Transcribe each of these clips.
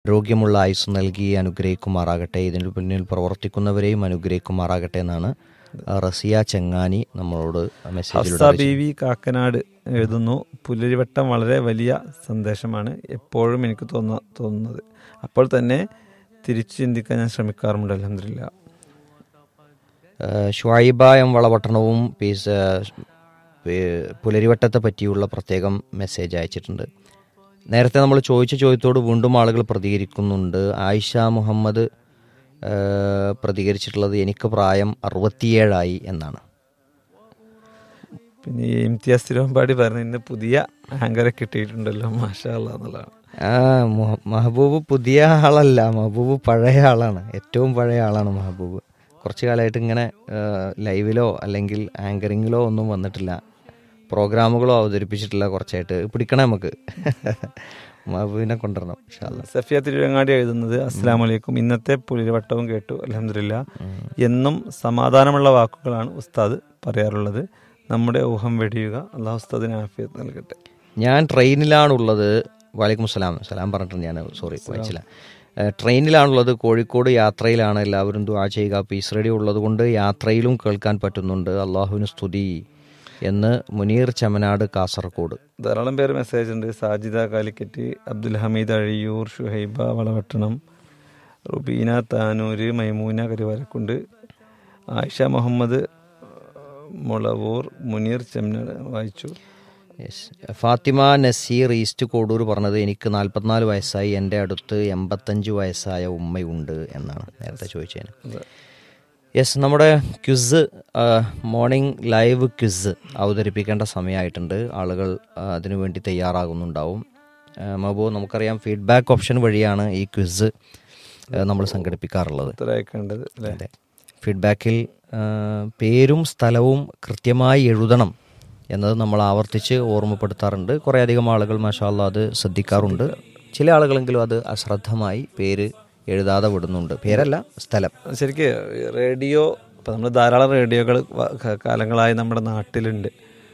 ആരോഗ്യമുള്ള ആയുസ് നൽകി അനുഗ്രഹിക്കുമാറാകട്ടെ ഇതിന് പിന്നിൽ പ്രവർത്തിക്കുന്നവരെയും അനുഗ്രഹിക്കുമാറാകട്ടെ എന്നാണ് റസിയ ചെങ്ങാനി നമ്മളോട് മെസ്സേജിലൂടെ ഹഫ്സ ബീവി കാക്കനാട് എഴുതുന്നു പുലരിവട്ടം വളരെ വലിയ സന്ദേശമാണ് എപ്പോഴും എനിക്ക് തോന്ന തോന്നുന്നത് അപ്പോൾ തന്നെ തിരിച്ചു ചിന്തിക്കാൻ ഞാൻ ശ്രമിക്കാറുണ്ട് അലഹമില്ല ഷുഐബ എം വളപട്ടണവും പീസ് പേ- പുലരിവട്ടത്തെ പറ്റിയുള്ള പ്രത്യേകം മെസ്സേജ് അയച്ചിട്ടുണ്ട് നേരത്തെ നമ്മൾ ചോദിച്ച ചോദ്യത്തോട് വീണ്ടും ആളുകൾ പ്രതികരിക്കുന്നുണ്ട് ആയിഷ മുഹമ്മദ് ആ, പ്രതികരിച്ചിട്ടുള്ളത് എനിക്ക് പ്രായം അറുപത്തിയേഴായി എന്നാണ് പിന്നെ ഈ ഇംതിയാസ് തിരുവമ്പാടി പറഞ്ഞ ഇന്ന് പുതിയ ആങ്കറെ കിട്ടിയിട്ടുണ്ടല്ലോ മാഷാ അല്ലാ എന്നുള്ളതാണ് ആ മുഹ- മെഹബൂബ് പുതിയ ആളല്ല മെഹബൂബ് പഴയ ആളാണ് ഏറ്റവും പഴയ ആളാണ് മെഹബൂബ് കുറച്ച് കാലമായിട്ട് ഇങ്ങനെ ആ, ലൈവിലോ അല്ലെങ്കിൽ ആങ്കറിങ്ങിലോ ഒന്നും വന്നിട്ടില്ല പ്രോഗ്രാമുകളോ അവതരിപ്പിച്ചിട്ടില്ല കുറച്ചായിട്ട് പിടിക്കണേ നമുക്ക് മെഹബൂബിനെ കൊണ്ടുവരണം ഇൻഷാ അല്ലാ. സഫിയ തിരുവങ്ങാടി എഴുതുന്നത് അസ്സാം വലൈക്കും ഇന്നത്തെ പുലരിവട്ടവും കേട്ടു അലഹമില്ല എന്നും സമാധാനമുള്ള വാക്കുകളാണ് ഉസ്താദ് പറയാറുള്ളത് നമ്മുടെ ഊഹം വെടിയുക അള്ളാഹു ഉസ്താദിന് ആഫിയത്ത് നൽകട്ടെ ഞാൻ ട്രെയിനിലാണുള്ളത് വലൈക്കും സലാം സലാം പറഞ്ഞിട്ടുണ്ട് ഞാൻ സോറി വായിച്ചില്ല ഏഹ് ട്രെയിനിലാണുള്ളത് കോഴിക്കോട് യാത്രയിലാണ് എല്ലാവരും ദുആ ചെയ്യുക പീസ് റേഡിയോ ഉള്ളത് കൊണ്ട് യാത്രയിലും കേൾക്കാൻ പറ്റുന്നുണ്ട് അള്ളാഹുവിന് സ്തുതി എന്ന് മുനീർ ചമനാട് കാസർഗോഡ് ധാരാളം പേര് മെസ്സേജ് ഉണ്ട് സാജിദ കാലിക്കറ്റ് അബ്ദുൽ ഹമീദ് അഴിയൂർ ഷുഹൈബ വളവട്ടണം റുബീന താനൂര് മൈമൂന കരുവാരക്കുണ്ട് ആയിഷ മുഹമ്മദ് മുളവൂർ മുനീർ ചെമ്മനാട് വായിച്ചു യെസ് ഫാത്തിമ നസീർ ഈസ്റ്റ് കോഡൂർ പറഞ്ഞത് എനിക്ക് നാൽപ്പത്തിനാല് വയസ്സായി എൻ്റെ അടുത്ത് എൺപത്തഞ്ച് വയസ്സായ ഉമ്മയുണ്ട് എന്നാണ് നേരത്തെ ചോദിച്ചതിന് യെസ് നമ്മുടെ ക്വിസ് മോർണിംഗ് ലൈവ് ക്വിസ് അവതരിപ്പിക്കേണ്ട സമയമായിട്ടുണ്ട് ആളുകൾ ആ, അതിനുവേണ്ടി തയ്യാറാകുന്നുണ്ടാവും ആ, മബു നമുക്കറിയാം ഫീഡ്ബാക്ക് ഓപ്ഷൻ വഴിയാണ് ഈ ക്വിസ് നമ്മൾ സംഘടിപ്പിക്കാറുള്ളത് ഉത്തരയക്കേണ്ടത് അല്ലേ അതെ ഫീഡ്ബാക്കിൽ ആ, പേരും സ്ഥലവും കൃത്യമായി എഴുതണം എന്നത് നമ്മൾ ആവർത്തിച്ച് ഓർമ്മപ്പെടുത്താറുണ്ട് കുറേയധികം ആളുകൾ മാഷാല്ല അത് ശ്രദ്ധിക്കാറുണ്ട് ചില ആളുകളെങ്കിലും അത് അശ്രദ്ധമായി പേര് എഴുതാതെ വിടുന്നുണ്ട് പേരല്ല സ്ഥലം ശരിക്ക് റേഡിയോ ഇപ്പം നമ്മൾ ധാരാളം റേഡിയോകൾ കാലങ്ങളായി നമ്മുടെ നാട്ടിലുണ്ട്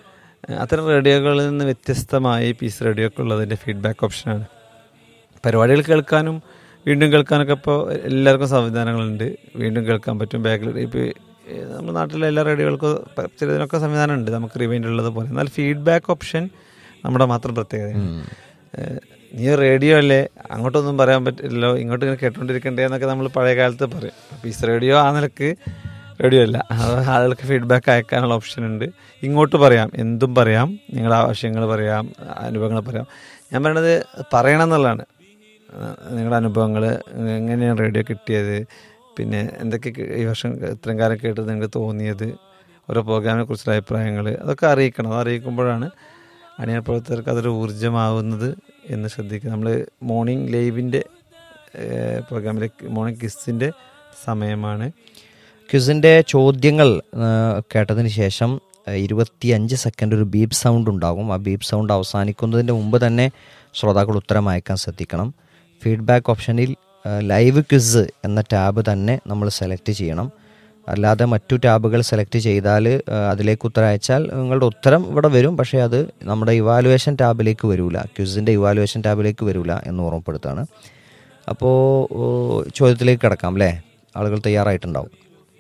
ഏഹ് അത്തരം റേഡിയോകളിൽ നിന്ന് വ്യത്യസ്തമായി പീസ് റേഡിയോക്ക് ഉള്ളതിൻ്റെ ഫീഡ്ബാക്ക് ഓപ്ഷനാണ് പരിപാടികൾ കേൾക്കാനും വീണ്ടും കേൾക്കാനൊക്കെ ഇപ്പോൾ എല്ലാവർക്കും സംവിധാനങ്ങളുണ്ട് വീണ്ടും കേൾക്കാൻ പറ്റും ബാക്കിൽ ഇപ്പോൾ നമ്മുടെ നാട്ടിലെ എല്ലാ റേഡിയോകൾക്കും പ- ചിലതിനൊക്കെ സംവിധാനമുണ്ട് നമുക്ക് റിവൈൻഡ് ഉള്ളത് പോലെ എന്നാൽ ഫീഡ്ബാക്ക് ഓപ്ഷൻ നമ്മുടെ മാത്രം പ്രത്യേകതയാണ് ഏഹ് നീ റേഡിയോ അല്ലേ അങ്ങോട്ടൊന്നും പറയാൻ പറ്റില്ലല്ലോ ഇങ്ങോട്ട് ഇങ്ങനെ കേട്ടോണ്ടിരിക്കണ്ടേ എന്നൊക്കെ നമ്മൾ പഴയ കാലത്ത് പറയും പീസ് റേഡിയോ ആ നിലക്ക് റേഡിയോ അല്ല അത് ആളുകൾക്ക് ഫീഡ്ബാക്ക് അയക്കാനുള്ള ഓപ്ഷൻ ഉണ്ട് ഇങ്ങോട്ട് പറയാം എന്തും പറയാം നിങ്ങളുടെ ആവശ്യങ്ങൾ പറയാം അനുഭവങ്ങൾ പറയാം ഞാൻ പറയണത് പറയണം എന്നുള്ളതാണ് ആ, നിങ്ങളുടെ അനുഭവങ്ങൾ എങ്ങനെയാണ് റേഡിയോ കിട്ടിയത് പിന്നെ എന്തൊക്കെ കേ- ഈ വർഷം ഇത്രയും കാലം കേട്ടത് നിങ്ങൾക്ക് തോന്നിയത് ഓരോ പ്രോഗ്രാമിനെ കുറിച്ചുള്ള അഭിപ്രായങ്ങൾ അതൊക്കെ അറിയിക്കണം അത് അറിയിക്കുമ്പോഴാണ് അണിയർ പ്രവർത്തകർക്ക് അതൊരു ഊർജ്ജമാവുന്നത് എന്ന് ശ്രദ്ധിക്കുക നമ്മൾ മോർണിംഗ് ലൈവിൻ്റെ പ്രോഗ്രാമിലെ മോർണിംഗ് കിസ്സിൻ്റെ സമയമാണ് ക്വിസിൻ്റെ ചോദ്യങ്ങൾ ആ, കേട്ടതിന് ശേഷം ആ, ഇരുപത്തിയഞ്ച് സെക്കൻഡ് ഒരു ബീപ്പ് സൗണ്ട് ഉണ്ടാകും ആ ബീപ്പ് സൗണ്ട് അവസാനിക്കുന്നതിൻ്റെ മുമ്പ് തന്നെ ശ്രോതാക്കൾ ഉത്തരം അയക്കാൻ ശ്രദ്ധിക്കണം ഫീഡ്ബാക്ക് ഓപ്ഷനിൽ ആ, ലൈവ് ക്വിസ് എന്ന ടാബ് തന്നെ നമ്മൾ സെലക്ട് ചെയ്യണം അല്ലാതെ മറ്റു ടാബുകൾ സെലക്ട് ചെയ്താൽ ആ, അതിലേക്ക് ഉത്തരം അയച്ചാൽ നിങ്ങളുടെ ഉത്തരം ഇവിടെ വരും പക്ഷേ അത് നമ്മുടെ ഇവാലുവേഷൻ ടാബിലേക്ക് വരില്ല ക്വിസിൻ്റെ ഇവാലുവേഷൻ ടാബിലേക്ക് വരില്ല എന്ന് ഓർമ്മപ്പെടുത്താണ് അപ്പോൾ ഓ, ചോദ്യത്തിലേക്ക് കിടക്കാം അല്ലേ ആളുകൾ തയ്യാറായിട്ടുണ്ടാവും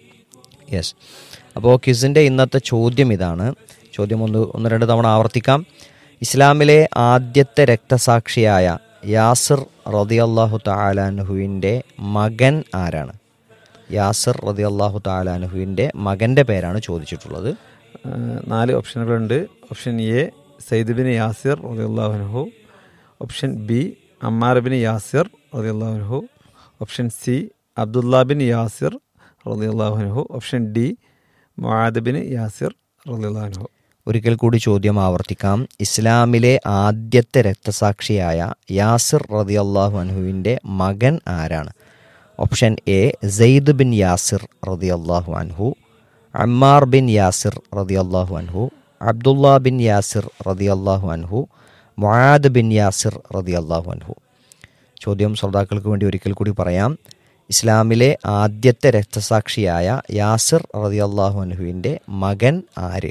യെസ് അപ്പോൾ ക്വിസിൻ്റെ ഇന്നത്തെ ചോദ്യം ഇതാണ് ചോദ്യം ഒന്ന് ഒന്ന് രണ്ട് തവണ ആവർത്തിക്കാം ഇസ്ലാമിലെ ആദ്യത്തെ രക്തസാക്ഷിയായ യാസിർ റതിയല്ലാഹു താലാൻഹുവിൻ്റെ മകൻ ആരാണ് യാസിർ റതിയല്ലാഹു താലാൻഹുവിൻ്റെ മകൻ്റെ പേരാണ് ചോദിച്ചിട്ടുള്ളത് ആ, നാല് ഓപ്ഷനുകളുണ്ട് option A Sayyid bin Yasir റളിയല്ലാഹു option B Ammar bin Yasir റളിയല്ലാഹു option C Abdullah bin Yasir റളിയല്ലാഹു option D Muadh bin Yasir റളിയല്ലാഹു ഒരിക്കൽ കൂടി ചോദ്യം ആവർത്തിക്കാം ഇസ്ലാമിലെ ആദ്യത്തെ രക്തസാക്ഷിയായ യാസിർ റതിയല്ലാഹു അൻഹുവിൻ്റെ മകൻ ആരാണ് option A Zaid bin Yasir റതിയല്ലാഹു അൻഹു അമ്മാർ ബിൻ യാസിർ റതിയല്ലാഹു അൻഹു അബ്ദുള്ള ബിൻ യാസിർ റതിയല്ലാഹു അൻഹു മുആദ് ബിൻ യാസിർ റതിയല്ലാഹു അൻഹു ചോദ്യം ശ്രോതാക്കൾക്ക് വേണ്ടി ഒരിക്കൽ കൂടി പറയാം ഇസ്ലാമിലെ ആദ്യത്തെ രക്തസാക്ഷിയായ യാസിർ റതിയല്ലാഹു അൻഹുവിൻ്റെ മകൻ ആര്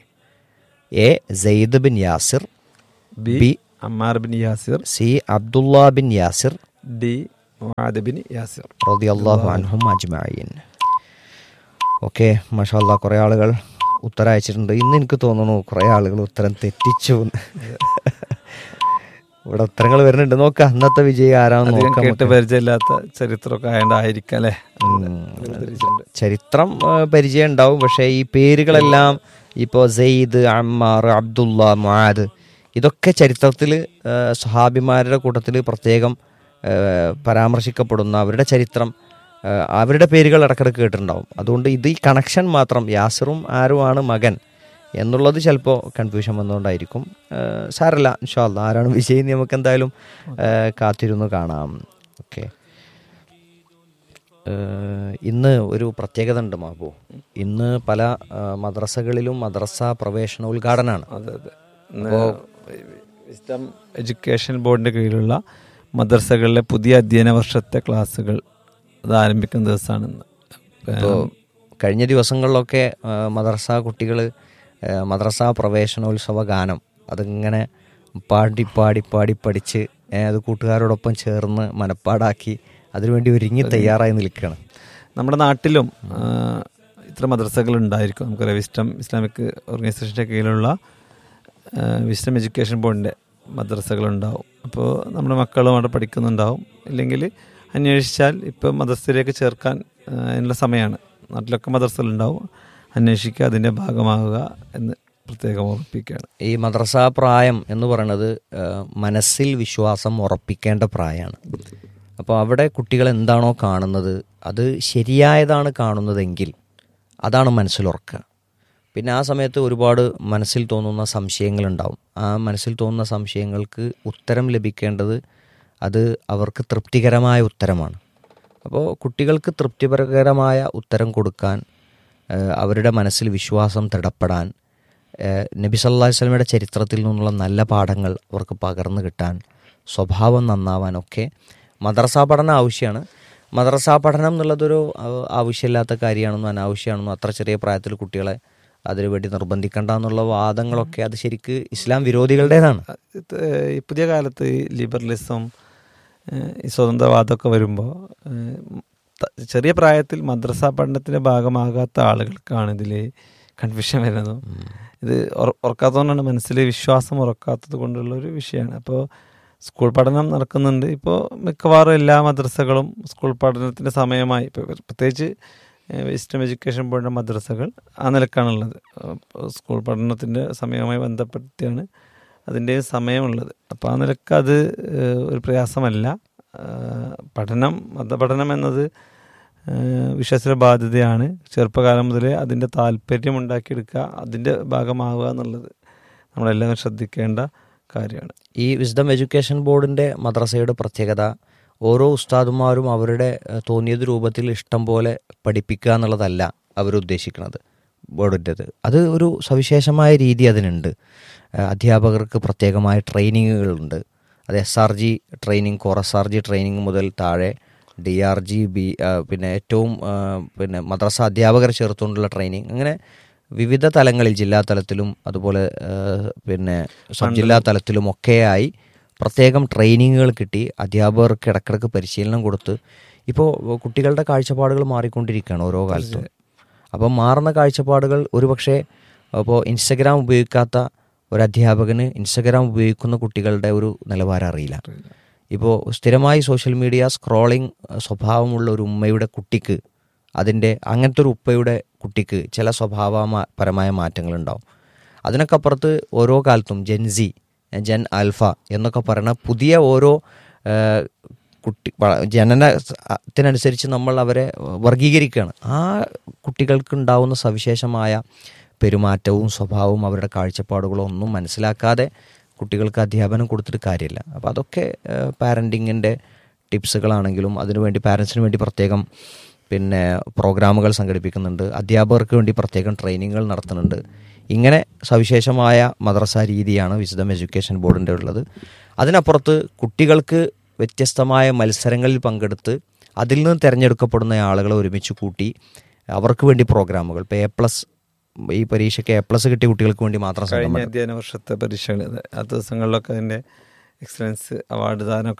A Zaid bin Yasir B B Ammar bin Yasir C Abdullah bin Yasir D Muadh bin Yasir റളിയല്ലാഹു അൻഹും അജ്മഈൻ ഓക്കെ മാഷാല്ലാ കുറേ ആളുകൾ ഉത്തരം അയച്ചിട്ടുണ്ട് ഇന്ന് എനിക്ക് തോന്നുന്നു കുറേ ആളുകൾ ഉത്തരം തെറ്റിച്ചു എന്ന്. ഇവിടെ ഉത്തരങ്ങൾ വരുന്നുണ്ട് നോക്കാം ഇന്നത്തെ വിജയി ആരാന്ന് അധികം നോക്കാം കേട്ട് പരിചയമില്ലാത്ത ചരിത്രമൊക്കെ ആയതുകൊണ്ടായിരിക്കാം അല്ലേ വേർതിരിച്ചിട്ടുണ്ട്. ചരിത്രം ആ, പരിചയം ഉണ്ടാവും പക്ഷേ ഈ പേരുകളെല്ലാം ഇപ്പോൾ സെയ്ദ് അമ്മാർ അബ്ദുള്ള മുആദ് ഇതൊക്കെ ചരിത്രത്തിൽ സ്വഹാബിമാരുടെ കൂട്ടത്തിൽ പ്രത്യേകം ആ, പരാമർശിക്കപ്പെടുന്ന അവരുടെ ചരിത്രം ആ, അവരുടെ പേരുകൾ ഇടക്കിടക്ക് കേട്ടിട്ടുണ്ടാവും അതുകൊണ്ട് ഇത് ഈ കണക്ഷൻ മാത്രം യാസിറും ആരുമാണ് മകൻ എന്നുള്ളത് ചിലപ്പോൾ കൺഫ്യൂഷൻ വന്നുകൊണ്ടായിരിക്കും ആ, സാരല്ല ഇൻഷാല്ല ആരാണ് വിജയി എന്ന് നമുക്ക് എന്തായാലും ആ, കാത്തിരുന്ന് കാണാം ഓക്കെ ഏഹ് ഇന്ന് ഒരു പ്രത്യേകത ഉണ്ട് മാബു ഇന്ന് പല ആ, മദ്രസകളിലും മദ്രസ പ്രവേശന ഉദ്ഘാടനമാണ് അതെ അതെ ഇന്ന് വിസ്ഡം എഡ്യൂക്കേഷൻ ബോർഡിന്റെ കീഴിലുള്ള മദ്രസകളിലെ പുതിയ അധ്യയന വർഷത്തെ ക്ലാസ്സുകൾ അത് ആരംഭിക്കുന്ന ദിവസമാണ് ഇന്ന് ഇപ്പോൾ കഴിഞ്ഞ ദിവസങ്ങളിലൊക്കെ ആ, മദ്രസ കുട്ടികൾ മദ്രസ പ്രവേശനോത്സവ ഗാനം അതിങ്ങനെ പാടി പാടി പാടി പഠിച്ച് ഏ, അത് കൂട്ടുകാരോടൊപ്പം ചേർന്ന് മനപ്പാടാക്കി അതിനുവേണ്ടി ഒരുങ്ങി തയ്യാറായി നിൽക്കുകയാണ് നമ്മുടെ നാട്ടിലും ആ, ഇത്ര മദ്രസകൾ ഉണ്ടായിരിക്കും നമുക്ക് വിസ്റ്റം ഇസ്ലാമിക് ഓർഗനൈസേഷൻ്റെ കീഴിലുള്ള ആ, വിസ്റ്റം എഡ്യൂക്കേഷൻ ബോർഡിൻ്റെ മദ്രസകളുണ്ടാവും അപ്പോൾ നമ്മുടെ മക്കളും അവിടെ പഠിക്കുന്നുണ്ടാവും ഇല്ലെങ്കിൽ അന്വേഷിച്ചാൽ ഇപ്പോൾ മദ്രസയിലേക്ക് ചേർക്കാൻ ആ, അതിനുള്ള സമയമാണ് നാട്ടിലൊക്കെ മദ്രസകളുണ്ടാവും അന്വേഷിക്കുക അതിൻ്റെ ഭാഗമാകുക എന്ന് പ്രത്യേകം ഓർപ്പിക്കുകയാണ് ഈ മദ്രസ പ്രായം എന്ന് പറയുന്നത് ആ, മനസ്സിൽ വിശ്വാസം ഉറപ്പിക്കേണ്ട പ്രായമാണ് അപ്പോൾ അവിടെ കുട്ടികൾ എന്താണോ കാണുന്നത് അത് ശരിയായതാണ് കാണുന്നതെങ്കിൽ അതാണ് മനസ്സിലുറക്കുക പിന്നെ ആ സമയത്ത് ഒരുപാട് മനസ്സിൽ തോന്നുന്ന സംശയങ്ങളുണ്ടാവും ആ മനസ്സിൽ തോന്നുന്ന സംശയങ്ങൾക്ക് ഉത്തരം ലഭിക്കേണ്ടത് അത് അവർക്ക് തൃപ്തികരമായ ഉത്തരമാണ് അപ്പോൾ കുട്ടികൾക്ക് തൃപ്തികരമായ ഉത്തരം കൊടുക്കാൻ ആ, അവരുടെ മനസ്സിൽ വിശ്വാസം ദൃഢപ്പെടാൻ ഏഹ് നബി സല്ലല്ലാഹു അലൈഹി വസല്ലമയുടെ ചരിത്രത്തിൽ നിന്നുള്ള നല്ല പാഠങ്ങൾ അവർക്ക് പകർന്നു കിട്ടാൻ സ്വഭാവം നന്നാവാനൊക്കെ മദ്രസാ പഠനം ആവശ്യമാണ് മദ്രസാ പഠനം എന്നുള്ളതൊരു ആ- ആവശ്യമില്ലാത്ത കാര്യമാണെന്നോ അനാവശ്യമാണെന്നോ അത്ര ചെറിയ പ്രായത്തിൽ കുട്ടികളെ അതിനു വേണ്ടി നിർബന്ധിക്കണ്ട എന്നുള്ള വാദങ്ങളൊക്കെ അത് ശരിക്ക് ഇസ്ലാം വിരോധികളുടേതാണ് ഇത് ഈ പുതിയ കാലത്ത് ഈ ലിബറലിസം ഏഹ് ഈ സ്വതന്ത്രവാദമൊക്കെ വരുമ്പോൾ ചെറിയ പ്രായത്തിൽ മദ്രസ പഠനത്തിന്റെ ഭാഗമാകാത്ത ആളുകൾക്കാണ് ഇതിൽ കൺഫ്യൂഷൻ വരുന്നത് ഇത് ഉറ- ഉറക്കാത്തതുകൊണ്ടാണ് മനസ്സിൽ വിശ്വാസം ഉറക്കാത്തത് കൊണ്ടുള്ള ഒരു വിഷയമാണ് അപ്പോൾ സ്കൂൾ പഠനം നടക്കുന്നുണ്ട് ഇപ്പോൾ മിക്കവാറും എല്ലാ മദ്രസകളും സ്കൂൾ പഠനത്തിൻ്റെ സമയമായി ഇപ്പോൾ പ്രത്യേകിച്ച് വെസ്റ്റേൺ എഡ്യൂക്കേഷൻ ബോർഡിൻ്റെ മദ്രസകൾ ആ നിലക്കാണുള്ളത് അപ്പോൾ സ്കൂൾ പഠനത്തിൻ്റെ സമയവുമായി ബന്ധപ്പെട്ടാണ് അതിൻ്റെ സമയമുള്ളത് അപ്പോൾ ആ നിലക്ക് അത് ഏഹ്, ഒരു പ്രയാസമല്ല ഏഹ്, പഠനം മതപഠനം എന്നത് ഏഹ്, വിശ്വാസിയുടെ ബാധ്യതയാണ് ചെറുപ്പകാലം മുതലേ അതിൻ്റെ താല്പര്യം ഉണ്ടാക്കിയെടുക്കുക അതിൻ്റെ ഭാഗമാവുക എന്നുള്ളത് നമ്മളെല്ലാവരും ശ്രദ്ധിക്കേണ്ട കാര്യമാണ് ഈ വിസ്ഡം എഡ്യൂക്കേഷൻ ബോർഡിൻ്റെ മദ്രസയുടെ പ്രത്യേകത ഓരോ ഉസ്താദുമാരും അവരുടെ ഏഹ്, തോന്നിയത് രൂപത്തിൽ ഇഷ്ടം പോലെ പഠിപ്പിക്കുക എന്നുള്ളതല്ല അവരുദ്ദേശിക്കുന്നത് ബോർഡിൻ്റെത് അത് ഒരു സവിശേഷമായ രീതി അതിനുണ്ട് ഏഹ്, അധ്യാപകർക്ക് പ്രത്യേകമായ ട്രെയിനിങ്ങുകളുണ്ട് അത് S R G training core S R G training മുതൽ താഴെ ഡി ആർ ജി ബി പിന്നെ ഏറ്റവും ആ, പിന്നെ മദ്രസ അധ്യാപകരെ ചേർത്തുകൊണ്ടുള്ള ട്രെയിനിങ് അങ്ങനെ വിവിധ തലങ്ങളിൽ ജില്ലാ തലത്തിലും അതുപോലെ ആ, പിന്നെ സബ് ജില്ലാ തലത്തിലും ഒക്കെയായി പ്രത്യേകം ട്രെയിനിങ്ങുകൾ കിട്ടി അധ്യാപകർക്ക് ഇടക്കിടക്ക് പരിശീലനം കൊടുത്ത് ഇപ്പോൾ കുട്ടികളുടെ കാഴ്ചപ്പാടുകൾ മാറിക്കൊണ്ടിരിക്കുകയാണ് ഓരോ കാലത്തും അപ്പോൾ മാറുന്ന കാഴ്ചപ്പാടുകൾ ഒരുപക്ഷെ അപ്പോൾ ഇൻസ്റ്റഗ്രാം ഉപയോഗിക്കാത്ത ഒരു അധ്യാപകന് ഇൻസ്റ്റഗ്രാം ഉപയോഗിക്കുന്ന കുട്ടികളുടെ ഒരു നിലവാരം അറിയില്ല ഇപ്പോൾ സ്ഥിരമായി സോഷ്യൽ മീഡിയ സ്ക്രോളിംഗ് സ്വഭാവമുള്ള ഒരു ഉമ്മയുടെ കുട്ടിക്ക് അതിൻ്റെ അങ്ങനത്തെ ഒരു ഉപ്പയുടെ കുട്ടിക്ക് ചില സ്വഭാവപരമായ മാറ്റങ്ങളുണ്ടാവും അതിനൊക്കെ അപ്പുറത്ത് ഓരോ കാലത്തും ജെൻസി ജെൻ ആൽഫ എന്നൊക്കെ പറയുന്ന പുതിയ ഓരോ ആ, കുട്ടി വ- ജനനത്തിനനുസരിച്ച് നമ്മൾ അവരെ വർഗീകരിക്കുകയാണ് ആ കുട്ടികൾക്ക് ഉണ്ടാവുന്ന സവിശേഷമായ പെരുമാറ്റവും സ്വഭാവവും അവരുടെ കാഴ്ചപ്പാടുകളോ ഒന്നും മനസ്സിലാക്കാതെ കുട്ടികൾക്ക് അധ്യാപനം കൊടുത്തിട്ട് കാര്യമില്ല അപ്പോൾ അതൊക്കെ പാരൻറ്റിങ്ങിൻ്റെ ടിപ്സുകളാണെങ്കിലും അതിനുവേണ്ടി പാരൻസിന് വേണ്ടി പ്രത്യേകം പിന്നെ പ്രോഗ്രാമുകൾ സംഘടിപ്പിക്കുന്നുണ്ട് അധ്യാപകർക്ക് വേണ്ടി പ്രത്യേകം ട്രെയിനിങ്ങുകൾ നടത്തുന്നുണ്ട് ഇങ്ങനെ സവിശേഷമായ മദ്രസ രീതിയാണ് വിശദം എഡ്യൂക്കേഷൻ ബോർഡിൻ്റെ ഉള്ളത് അതിനപ്പുറത്ത് കുട്ടികൾക്ക് വ്യത്യസ്തമായ മത്സരങ്ങളിൽ പങ്കെടുത്ത് അതിൽ നിന്ന് തിരഞ്ഞെടുക്കപ്പെടുന്ന ആളുകളെ ഒരുമിച്ച് കൂട്ടി അവർക്ക് വേണ്ടി പ്രോഗ്രാമുകൾ ഇപ്പോൾ എ പ്ലസ് ഈ പരീക്ഷയ്ക്ക് എ പ്ലസ് കിട്ടിയ കുട്ടികൾക്ക് വേണ്ടി മാത്രം കഴിഞ്ഞ സംഘം അധ്യയന വർഷത്തെ പരീക്ഷകൾ ഇത് ആ ദിവസങ്ങളിലൊക്കെ അതിൻ്റെ എക്സലൻസ് അവാർഡ് ദാനമൊക്കെ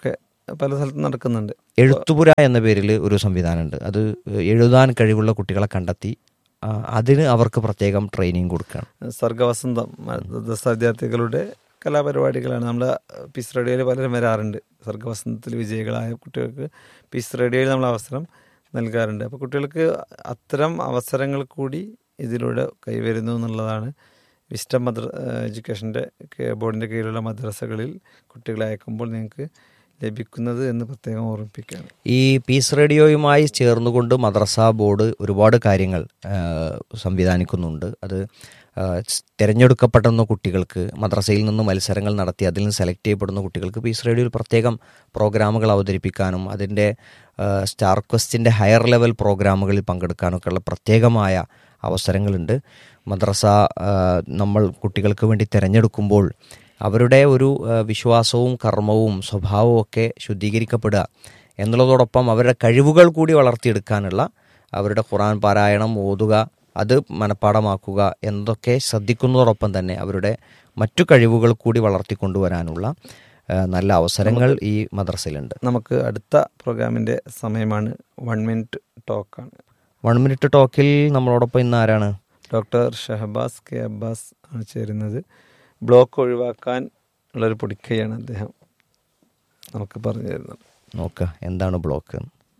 പല സ്ഥലത്തും നടക്കുന്നുണ്ട് എഴുത്തുപുര എന്ന പേരിൽ ഒരു സംവിധാനമുണ്ട് അത് എഴുതാൻ കഴിവുള്ള കുട്ടികളെ കണ്ടെത്തി ആ, അതിന് അവർക്ക് പ്രത്യേകം ട്രെയിനിങ് കൊടുക്കുകയാണ് സർഗവസന്തം മദ്രസ വിദ്യാർത്ഥികളുടെ കലാപരിപാടികളാണ് നമ്മുടെ പീസ് റേഡിയോയിൽ പലരും വരാറുണ്ട് സർഗവസന്തത്തിൽ വിജയികളായ കുട്ടികൾക്ക് പീസ് റേഡിയോയിൽ നമ്മൾ അവസരം നൽകാറുണ്ട് അപ്പോൾ കുട്ടികൾക്ക് അത്തരം അവസരങ്ങൾ കൂടി ഇതിലൂടെ കൈവരുന്നു എന്നുള്ളതാണ് വിസ്റ്റം മദ്ര എഡ്യൂക്കേഷൻ്റെ ബോർഡിൻ്റെ കീഴിലുള്ള മദ്രസകളിൽ കുട്ടികളെ അയക്കുമ്പോൾ നിങ്ങൾക്ക് ലഭിക്കുന്നത് എന്ന് പ്രത്യേകം ഓർമ്മിപ്പിക്കുകയാണ് ഈ പീസ് റേഡിയോയുമായി ചേർന്നുകൊണ്ട് മദ്രസ ബോർഡ് ഒരുപാട് കാര്യങ്ങൾ ആ, സംവിധാനിക്കുന്നുണ്ട് അത് ആ, സ് തിരഞ്ഞെടുക്കപ്പെടുന്ന കുട്ടികൾക്ക് മദ്രസയിൽ നിന്ന് മത്സരങ്ങൾ നടത്തി അതിൽ നിന്ന് സെലക്ട് ചെയ്യപ്പെടുന്ന കുട്ടികൾക്ക് പീസ് റേഡിയോയിൽ പ്രത്യേകം പ്രോഗ്രാമുകൾ അവതരിപ്പിക്കാനും അതിൻ്റെ ആ, സ്റ്റാർ ക്വസ്റ്റിൻ്റെ ഹയർ ലെവൽ പ്രോഗ്രാമുകളിൽ പങ്കെടുക്കാനൊക്കെയുള്ള പ്രത്യേകമായ അവസരങ്ങളുണ്ട് മദ്രസ ആ, നമ്മൾ കുട്ടികൾക്ക് വേണ്ടി തിരഞ്ഞെടുക്കുമ്പോൾ അവരുടെ ഒരു ആ, വിശ്വാസവും കർമ്മവും സ്വഭാവവും ഒക്കെ ശുദ്ധീകരിക്കപ്പെടുക എന്നുള്ളതോടൊപ്പം അവരുടെ കഴിവുകൾ കൂടി വളർത്തിയെടുക്കാനുള്ള അവരുടെ ഖുറാൻ പാരായണം ഓതുക അത് മനഃപ്പാടമാക്കുക എന്നതൊക്കെ ശ്രദ്ധിക്കുന്നതോടൊപ്പം തന്നെ അവരുടെ മറ്റു കഴിവുകൾ കൂടി വളർത്തിക്കൊണ്ടുവരാനുള്ള ആ, നല്ല അവസരങ്ങൾ ഈ മദ്രസയിലുണ്ട് നമുക്ക് അടുത്ത പ്രോഗ്രാമിൻ്റെ സമയമാണ് വൺ മിനിറ്റ് ടോക്കാണ് വൺ മിനിറ്റ് ടോക്കിൽ നമ്മളോടൊപ്പം ഇന്ന് ആരാണ് ഡോക്ടർ ഷഹബാസ് കെ അബ്ബാസ് ആണ് ചേരുന്നത് ബ്ലോക്ക് ഒഴിവാക്കാൻ ഉള്ളൊരു പൊടിക്കൈയാണ് അദ്ദേഹം നമുക്ക് പറഞ്ഞു തരുന്നത് നോക്കുക എന്താണ് ബ്ലോക്ക്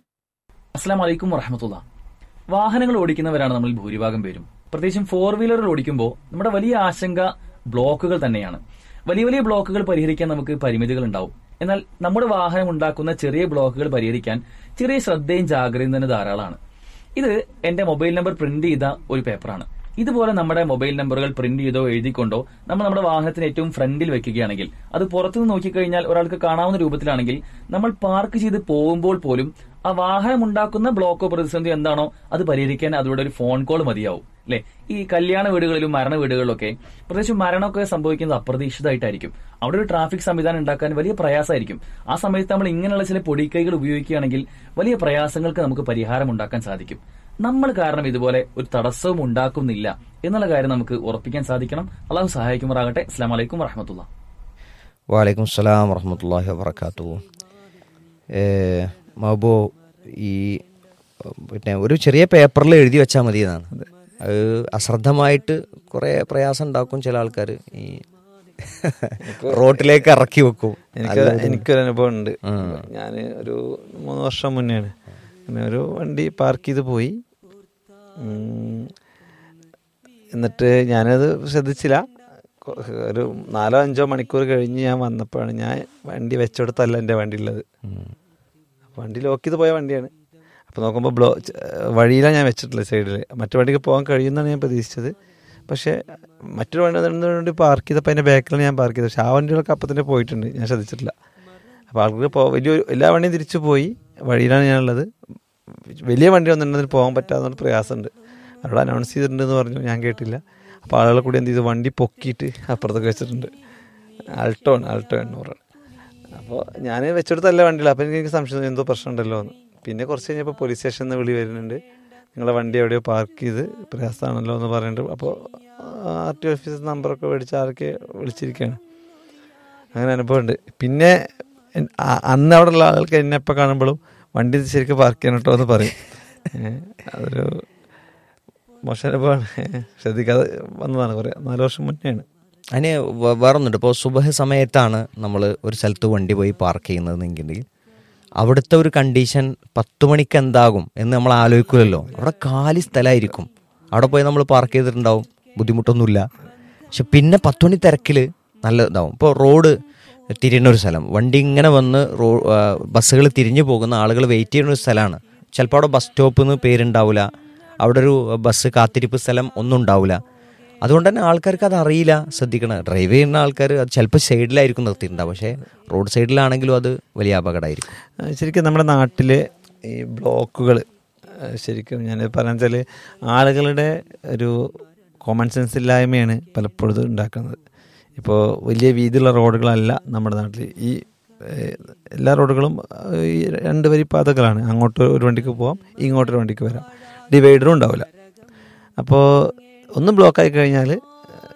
അസ്സാം വലൈക്കും വറഹമത്തുള്ള വാഹനങ്ങൾ ഓടിക്കുന്നവരാണ് നമ്മൾ ഭൂരിഭാഗം പേരും പ്രത്യേകിച്ചും ഫോർ വീലറുകൾ ഓടിക്കുമ്പോൾ നമ്മുടെ വലിയ ആശങ്ക ബ്ലോക്കുകൾ തന്നെയാണ് വലിയ വലിയ ബ്ലോക്കുകൾ പരിഹരിക്കാൻ നമുക്ക് പരിമിതികൾ ഉണ്ടാവും എന്നാൽ നമ്മുടെ വാഹനം ഉണ്ടാക്കുന്ന ചെറിയ ബ്ലോക്കുകൾ പരിഹരിക്കാൻ ചെറിയ ശ്രദ്ധയും ജാഗ്രതയും തന്നെ ധാരാളമാണ് ഇത് എന്റെ മൊബൈൽ നമ്പർ പ്രിന്റ് ചെയ്ത ഒരു പേപ്പറാണ് ഇതുപോലെ നമ്മുടെ മൊബൈൽ നമ്പറുകൾ പ്രിന്റ് ചെയ്തോ എഴുതിക്കൊണ്ടോ നമ്മൾ നമ്മുടെ വാഹനത്തിന് ഏറ്റവും ഫ്രണ്ടിൽ വെക്കുകയാണെങ്കിൽ അത് പുറത്തുനിന്ന് നോക്കിക്കഴിഞ്ഞാൽ ഒരാൾക്ക് കാണാവുന്ന രൂപത്തിലാണെങ്കിൽ നമ്മൾ പാർക്ക് ചെയ്ത് പോകുമ്പോൾ പോലും ആ വാഹനം ഉണ്ടാക്കുന്ന ബ്ലോക്കോ പ്രതിസന്ധി എന്താണോ അത് പരിഹരിക്കാൻ അതിലൂടെ ഒരു ഫോൺ കോൾ മതിയാവും അല്ലെ ഈ കല്യാണ വീടുകളിലും മരണ വീടുകളിലൊക്കെ പ്രത്യേകിച്ച് മരണമൊക്കെ സംഭവിക്കുന്നത് അപ്രതീക്ഷിതമായിട്ടായിരിക്കും അവിടെ ഒരു ട്രാഫിക് സംവിധാനം ഉണ്ടാക്കാൻ വലിയ പ്രയാസമായിരിക്കും ആ സമയത്ത് നമ്മൾ ഇങ്ങനെയുള്ള ചില പൊടിക്കൈകൾ ഉപയോഗിക്കുകയാണെങ്കിൽ വലിയ പ്രയാസങ്ങൾക്ക് നമുക്ക് പരിഹാരം ഉണ്ടാക്കാൻ സാധിക്കും നമ്മൾ കാരണം ഇതുപോലെ ഒരു തടസ്സവും ഉണ്ടാക്കുന്നില്ല എന്നുള്ള കാര്യം നമുക്ക് ഉറപ്പിക്കാൻ സാധിക്കണം അള്ളാഹു സഹായിക്കുമാറാകട്ടെ അസ്ലാം വലൈക്കും വറഹമത്തുള്ള വാലൈക്കും സ്സലാം വറഹമത്തല്ലാഹി വാബർക്കാത്തു മഹബോ ഈ പിന്നെ ഒരു ചെറിയ പേപ്പറിൽ എഴുതി വെച്ചാൽ മതി എന്നാണ് അത് അശ്രദ്ധമായിട്ട് കുറേ പ്രയാസം ഉണ്ടാക്കും ചില ആൾക്കാർ ഈ റോട്ടിലേക്ക് ഇറക്കി വെക്കും എനിക്ക് എനിക്കൊരു അനുഭവം ഉണ്ട് ഞാൻ ഒരു മൂന്ന് വർഷം മുന്നെയാണ് അങ്ങനെ ഒരു വണ്ടി പാർക്ക് ചെയ്ത് പോയി ഉം, എന്നിട്ട് ഞാനത് ശ്രദ്ധിച്ചില്ല കൊ- ഒരു നാലോ അഞ്ചോ മണിക്കൂർ കഴിഞ്ഞ് ഞാൻ വന്നപ്പോഴാണ് ഞാൻ വണ്ടി വെച്ചെടുത്തല്ല എൻ്റെ വണ്ടി ഉള്ളത് വണ്ടി ലോക്ക് ചെയ്ത് പോയ വണ്ടിയാണ് അപ്പോൾ നോക്കുമ്പോൾ ബ്ലോ ച- വഴിയിലാണ് ഞാൻ വെച്ചിട്ടുള്ളത് സൈഡിൽ മറ്റു വണ്ടിക്ക് പോകാൻ കഴിയുമെന്നാണ് ഞാൻ പ്രതീക്ഷിച്ചത് പക്ഷേ മറ്റൊരു വണ്ടി വന്നിട്ട് വേണ്ടി പാർക്ക് ചെയ്തപ്പോൾ അതിൻ്റെ ബാക്കിലാണ് ഞാൻ പാർക്ക് ചെയ്തത് പക്ഷേ ആ വണ്ടികളൊക്കെ അപ്പം തന്നെ പോയിട്ടുണ്ട് ഞാൻ ശ്രദ്ധിച്ചിട്ടില്ല അപ്പോൾ ആൾക്ക് പോ വലിയ എല്ലാ വണ്ടിയും തിരിച്ചു പോയി വഴിയിലാണ് ഞാനുള്ളത് വലിയ വണ്ടി വന്നിട്ടുണ്ടെങ്കിൽ പോകാൻ പറ്റാത്ത പ്രയാസമുണ്ട് അവിടെ അനൗൺസ് ചെയ്തിട്ടുണ്ടെന്ന് പറഞ്ഞു ഞാൻ കേട്ടില്ല അപ്പോൾ ആളുകൾ കൂടി എന്ത് ചെയ്തു വണ്ടി പൊക്കിയിട്ട് അപ്പുറത്തൊക്കെ വെച്ചിട്ടുണ്ട് ആൾട്ടോ ആണ് ആൾട്ടോ എണ്ണൂറാണ് അപ്പോൾ ഞാൻ വെച്ചെടുത്തല്ല വണ്ടിയില്ല അപ്പോൾ എനിക്ക് സംശയം തോന്നി, എന്തോ പ്രശ്നമുണ്ടല്ലോ എന്ന് പിന്നെ കുറച്ച് കഴിഞ്ഞപ്പോൾ പോലീസ് സ്റ്റേഷനിൽ നിന്ന് വിളി വരുന്നുണ്ട് നിങ്ങളെ വണ്ടി എവിടെയോ പാർക്ക് ചെയ്ത് പ്രയാസമാണല്ലോ എന്ന് പറയുന്നുണ്ട് അപ്പോൾ ആർ ടി ഓഫീസ് നമ്പറൊക്കെ മേടിച്ച് ആരൊക്കെ വിളിച്ചിരിക്കുകയാണ് അങ്ങനെ അനുഭവമുണ്ട് പിന്നെ എൻ- ആ- അന്ന് അവിടെ ഉള്ള ആൾക്ക് എന്നെ എപ്പോൾ കാണുമ്പോഴും വണ്ടി ശരിക്കും പാർക്ക് ചെയ്യണം കേട്ടോ എന്ന് പറയും ഏ, അതൊരു മോശം അനുഭവമാണ് ശ്രദ്ധിക്കാതെ വന്നതാണ് കുറേ നാല് വർഷം മുന്നെയാണ് അതിന് വേ- വേറൊന്നുണ്ട് ഇപ്പോൾ സുബഹ സമയത്താണ് നമ്മൾ ഒരു സ്ഥലത്ത് വണ്ടി പോയി പാർക്ക് ചെയ്യുന്നതെങ്കിൽ അവിടുത്തെ ഒരു കണ്ടീഷൻ പത്ത് മണിക്ക് എന്താകും എന്ന് നമ്മൾ ആലോചിക്കില്ലല്ലോ അവിടെ കാലി സ്ഥലമായിരിക്കും അവിടെ പോയി നമ്മൾ പാർക്ക് ചെയ്തിട്ടുണ്ടാവും ബുദ്ധിമുട്ടൊന്നുമില്ല പക്ഷെ പിന്നെ പത്ത് മണി തിരക്കിൽ നല്ല ഇതാവും ഇപ്പോൾ റോഡ് തിരിയുന്ന ഒരു സ്ഥലം വണ്ടി ഇങ്ങനെ വന്ന് റോ ബസ്സുകൾ തിരിഞ്ഞു പോകുന്ന ആളുകൾ വെയിറ്റ് ചെയ്യുന്ന ഒരു സ്ഥലമാണ് ചിലപ്പോൾ അവിടെ ബസ് സ്റ്റോപ്പ് എന്ന് പേരുണ്ടാവില്ല അവിടെ ഒരു ബസ് കാത്തിരിപ്പ് സ്ഥലം ഒന്നും ഉണ്ടാവില്ല അതുകൊണ്ട് തന്നെ ആൾക്കാർക്ക് അത് അറിയില്ല ശ്രദ്ധിക്കണം ഡ്രൈവ് ചെയ്യുന്ന ആൾക്കാർ അത് ചിലപ്പോൾ സൈഡിലായിരിക്കും നിർത്തിയിട്ടുണ്ടാവും പക്ഷേ റോഡ് സൈഡിലാണെങ്കിലും അത് വലിയ അപകടമായിരിക്കും ആ, ശരിക്കും നമ്മുടെ നാട്ടിലെ ഈ ബ്ലോക്കുകൾ ശരിക്കും ഞാൻ പറയാൻ വെച്ചാൽ ആളുകളുടെ ഒരു കോമൺ സെൻസ് ഇല്ലായ്മയാണ് പലപ്പോഴും ഇത് ഉണ്ടാക്കുന്നത് ഇപ്പോൾ വലിയ വീതിയുള്ള റോഡുകളല്ല നമ്മുടെ നാട്ടിൽ ഈ ഏഹ്, എല്ലാ റോഡുകളും ഏഹ്, ഈ രണ്ട് വരി പാതകളാണ് അങ്ങോട്ട് ഒരു വണ്ടിക്ക് പോവാം ഇങ്ങോട്ട് ഒരു വണ്ടിക്ക് വരാം ഡിവൈഡറും ഉണ്ടാവില്ല അപ്പോൾ ഒന്ന് ബ്ലോക്കായി കഴിഞ്ഞാൽ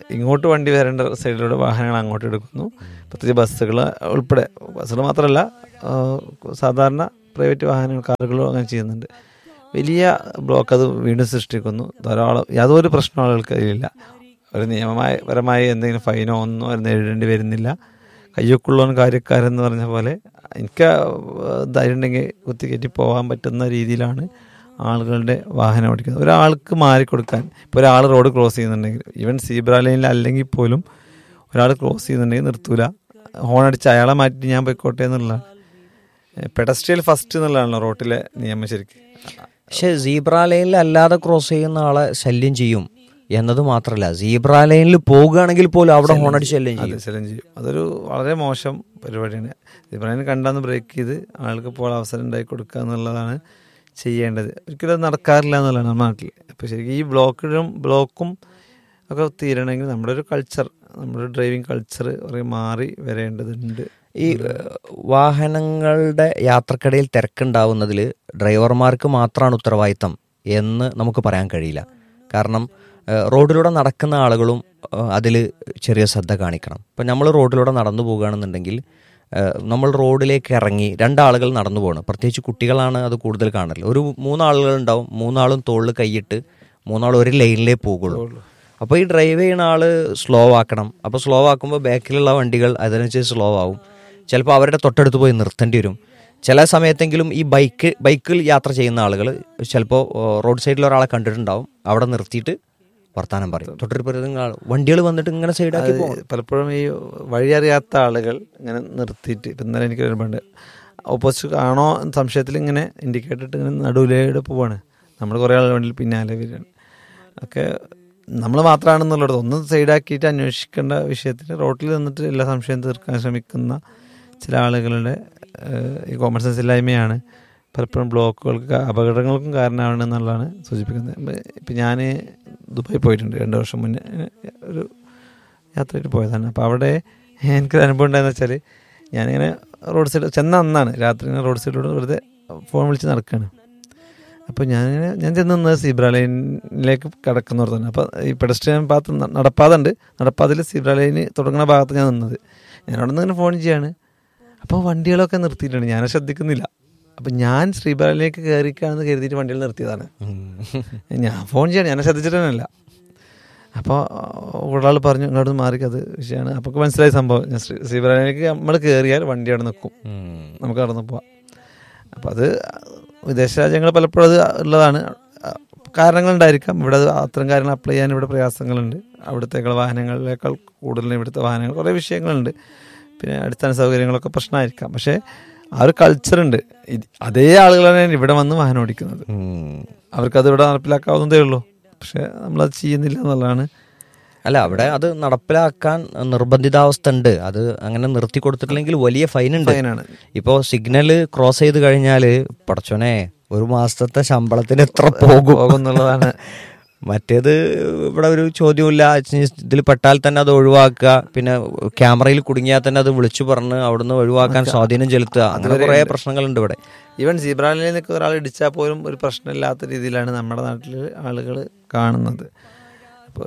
ഇങ്ങോട്ട് വണ്ടി വരേണ്ട സൈഡിലൂടെ വാഹനങ്ങൾ അങ്ങോട്ട് എടുക്കുന്നു പ്രത്യേകിച്ച് ബസ്സുകൾ ഉൾപ്പെടെ ബസ്സുകൾ മാത്രമല്ല ആ, സാധാരണ പ്രൈവറ്റ് വാഹനങ്ങൾ കാറുകളും അങ്ങനെ ചെയ്യുന്നുണ്ട് വലിയ ബ്ലോക്ക് അത് വീണ്ടും സൃഷ്ടിക്കുന്നു ധാരാളം യാതൊരു പ്രശ്നം ആളുകൾക്ക് അതിലില്ല ഒരു നിയമമായ പരമായി എന്തെങ്കിലും ഫൈനോ ഒന്നും അവർ നേരിടേണ്ടി വരുന്നില്ല കയ്യൊക്കുള്ളവൻ കാര്യക്കാരെന്ന് പറഞ്ഞ പോലെ എനിക്ക് ധൈര്യം ഉണ്ടെങ്കിൽ കുത്തിക്കയറ്റി പോകാൻ പറ്റുന്ന രീതിയിലാണ് ആളുകളുടെ വാഹനം ഓടിക്കുന്നത് ഒരാൾക്ക് മാറിക്കൊടുക്കാൻ ഇപ്പോൾ ഒരാൾ റോഡ് ക്രോസ് ചെയ്യുന്നുണ്ടെങ്കിൽ ഈവൻ സീബ്ര ലൈനിൽ അല്ലെങ്കിൽ പോലും ഒരാൾ ക്രോസ് ചെയ്യുന്നുണ്ടെങ്കിൽ നിർത്തൂല ഹോൺ അടിച്ച് അയാളെ മാറ്റി ഞാൻ പോയിക്കോട്ടെ എന്നുള്ളതാണ് പെഡസ്ട്രിയൽ ഫസ്റ്റ് എന്നുള്ളതാണല്ലോ റോട്ടിലെ നിയമം ശരിക്കും പക്ഷെ സീബ്ര ലൈനിൽ അല്ലാതെ ക്രോസ് ചെയ്യുന്ന ആളെ ശല്യം ചെയ്യും എന്നത് മാത്രമല്ല സീബ്ര ലൈനിൽ പോകുകയാണെങ്കിൽ പോലും അവിടെ ഹോണടിച്ച് ശല്യം അതെ ചെയ്യും ശല്യം ചെയ്യും അതൊരു വളരെ മോശം പരിപാടിയാണ് ഇബ്രാഹിം കണ്ടാന്ന് ബ്രേക്ക് ചെയ്ത് ആൾക്ക് ഇപ്പോൾ അവസരം ഉണ്ടാക്കി കൊടുക്കുക എന്നുള്ളതാണ് ചെയ്യേണ്ടത് ഒരിക്കലും അത് നടക്കാറില്ല എന്നുള്ളതാണ് നമ്മുടെ നാട്ടിൽ അപ്പോൾ ശരിക്കും ഈ ബ്ലോക്കിലും ബ്ലോക്കും ഒക്കെ തീരണമെങ്കിൽ നമ്മുടെ ഒരു കൾച്ചർ നമ്മുടെ ഡ്രൈവിംഗ് കൾച്ചർ കുറേ മാറി വരേണ്ടതുണ്ട് ഈ ഏഹ്, വാഹനങ്ങളുടെ യാത്രക്കിടയിൽ തിരക്കുണ്ടാവുന്നതിൽ ഡ്രൈവർമാർക്ക് മാത്രമാണ് ഉത്തരവാദിത്തം എന്ന് നമുക്ക് പറയാൻ കഴിയില്ല കാരണം ഏഹ്, റോഡിലൂടെ നടക്കുന്ന ആളുകളും അതിൽ ചെറിയ ശ്രദ്ധ കാണിക്കണം ഇപ്പം നമ്മൾ റോഡിലൂടെ നടന്നു പോകുകയാണെന്നുണ്ടെങ്കിൽ ഏഹ്, നമ്മൾ റോഡിലേക്ക് ഇറങ്ങി രണ്ടാളുകൾ നടന്നു പോകണം പ്രത്യേകിച്ച് കുട്ടികളാണ് അത് കൂടുതൽ കാണല് ഒരു മൂന്നാളുകൾ ഉണ്ടാവും മൂന്നാളും തോളിൽ കൈയിട്ട് മൂന്നാളും ഒരു ലൈനിലേ പോകുള്ളൂ അപ്പോൾ ഈ ഡ്രൈവ് ചെയ്യുന്ന ആൾ സ്ലോ ആക്കണം അപ്പോൾ സ്ലോ ആക്കുമ്പോൾ ബാക്കിലുള്ള വണ്ടികൾ അതിനനുസരിച്ച് സ്ലോ ആവും ചിലപ്പോൾ അവരുടെ തൊട്ടടുത്ത് പോയി നിർത്തേണ്ടി വരും ചില സമയത്തെങ്കിലും ഈ ബൈക്ക് ബൈക്കിൽ യാത്ര ചെയ്യുന്ന ആളുകൾ ചിലപ്പോൾ റോഡ് സൈഡിൽ ഒരാളെ കണ്ടിട്ടുണ്ടാവും അവിടെ നിർത്തിയിട്ട് വർത്താനം പറയും തൊട്ടടുത്ത് വണ്ടികൾ വന്നിട്ട് ഇങ്ങനെ സൈഡാക്കി പോകും പലപ്പോഴും ഈ വഴി അറിയാത്ത ആളുകൾ ഇങ്ങനെ നിർത്തിയിട്ട് ഇപ്പം ഇന്നലെ എനിക്ക് വരുമ്പോണ്ട് ഓപ്പോസിറ്റ് ആണോ എന്ന് സംശയത്തിൽ ഇങ്ങനെ ഇൻഡിക്കേറ്റർ ഇട്ട് ഇങ്ങനെ നടുവിലേടെ പോവാണ് നമ്മൾ കുറേ ആൾ വണ്ടിയിൽ പിന്നാലെ വരികയാണ് ഒക്കെ നമ്മൾ മാത്രമാണെന്നുള്ളത് ഒന്ന് സൈഡാക്കിയിട്ട് അന്വേഷിക്കേണ്ട വിഷയത്തിൽ റോട്ടിൽ നിന്നിട്ട് എല്ലാ സംശയം തീർക്കാൻ ശ്രമിക്കുന്ന ചില ആളുകളുടെ ഏഹ്, ഈ കോമൺ സെൻസ് ഇല്ലായ്മയാണ് പലപ്പോഴും ബ്ലോക്കുകൾക്ക് അപകടങ്ങൾക്കും കാരണമാണ് എന്നുള്ളതാണ് സൂചിപ്പിക്കുന്നത് ഇപ്പം ഞാൻ ദുബായി പോയിട്ടുണ്ട് രണ്ട് വർഷം മുന്നേ ഏഹ്, ഒരു യാത്രയായിട്ട് പോയതാണ് അപ്പോൾ അവിടെ എനിക്കൊരു അനുഭവം ഉണ്ടായെന്ന് വെച്ചാൽ ഞാനിങ്ങനെ റോഡ് സൈഡ് ചെന്ന അന്നാണ് രാത്രി ഇങ്ങനെ റോഡ് സൈഡിലൂടെ വെറുതെ ഫോൺ വിളിച്ച് നടക്കുകയാണ് അപ്പോൾ ഞാനിങ്ങനെ ഞാൻ ചെന്ന് നിന്നത് സീബ്ര ലൈനിലേക്ക് കിടക്കുന്നോർത്താണ് അപ്പോൾ ഈ പെഡസ്ട്രിയൻ ഭാഗത്ത് ന- നടപ്പാതുണ്ട് നടപ്പാതിൽ സീബ്ര ലൈന് തുടങ്ങുന്ന ഭാഗത്ത് ഞാൻ നിന്നത് ഞാൻ അവിടെ നിന്ന് ഇങ്ങനെ ഫോൺ ചെയ്യാണ് അപ്പോൾ വണ്ടികളൊക്കെ നിർത്തിയിട്ടുണ്ട് ഞാൻ ശ്രദ്ധിക്കുന്നില്ല അപ്പം ഞാൻ ശ്രീബാലിലേക്ക് കയറിക്കാണെന്ന് കരുതിയിട്ട് വണ്ടികൾ നിർത്തിയതാണ് ഞാൻ ഫോൺ ചെയ്യണം ഞാൻ ശ്രദ്ധിച്ചിട്ടല്ല അപ്പോൾ ഒരാൾ പറഞ്ഞു ഇങ്ങോട്ട് മാറി അത് വിഷയമാണ് അപ്പോൾ മനസ്സിലായ സംഭവം ഞാൻ ശ്രീ ശ്രീബാലിലേക്ക് നമ്മൾ കയറിയാൽ വണ്ടി അവിടെ നിൽക്കും നമുക്ക് കടന്നു പോവാം അപ്പോൾ അത് വിദേശ രാജ്യങ്ങൾ പലപ്പോഴും അത് ഉള്ളതാണ് കാരണങ്ങളുണ്ടായിരിക്കാം ഇവിടെ അത് അത്തരം കാര്യങ്ങൾ അപ്ലൈ ചെയ്യാൻ ഇവിടെ പ്രയാസങ്ങളുണ്ട് അവിടുത്തെ വാഹനങ്ങളിലേക്കാൾ കൂടുതൽ ഇവിടുത്തെ വാഹനങ്ങൾ കുറേ വിഷയങ്ങളുണ്ട് പിന്നെ അടിസ്ഥാന സൗകര്യങ്ങളൊക്കെ പ്രശ്നമായിരിക്കാം പക്ഷേ ആ ഒരു കൾച്ചറുണ്ട് ഇത് അതേ ആളുകളാണ് ഇവിടെ വന്ന് വാഹനം ഓടിക്കുന്നത് അവർക്കത് ഇവിടെ നടപ്പിലാക്കാവുന്നതേ ഉള്ളൂ പക്ഷേ നമ്മളത് ചെയ്യുന്നില്ല എന്നുള്ളതാണ് അല്ല അവിടെ അത് നടപ്പിലാക്കാൻ നിർബന്ധിതാവസ്ഥ ഉണ്ട് അത് അങ്ങനെ നിർത്തി കൊടുത്തിട്ടില്ലെങ്കിൽ വലിയ ഫൈൻ ഉണ്ട് ഫൈനാണ് ഇപ്പോൾ സിഗ്നൽ ക്രോസ് ചെയ്ത് കഴിഞ്ഞാൽ പടച്ചോനെ ഒരു മാസത്തെ ശമ്പളത്തിന് എത്ര പോകും പോകുന്നുള്ളതാണ് മറ്റേത് ഇവിടെ ഒരു ചോദ്യമില്ല ഇതിൽ പെട്ടാൽ തന്നെ അത് ഒഴിവാക്കുക പിന്നെ ക്യാമറയിൽ കുടുങ്ങിയാൽ തന്നെ അത് വിളിച്ചു പറഞ്ഞ് അവിടുന്ന് ഒഴിവാക്കാൻ സ്വാധീനം ചെലുത്തുക അങ്ങനെ കുറേ പ്രശ്നങ്ങളുണ്ട് ഇവിടെ ഈവൻ സീബ്രാലിൽ നിന്നൊക്കെ ഒരാൾ ഇടിച്ചാൽ പോലും ഒരു പ്രശ്നമില്ലാത്ത രീതിയിലാണ് നമ്മുടെ നാട്ടിൽ ആളുകൾ കാണുന്നത് അപ്പോൾ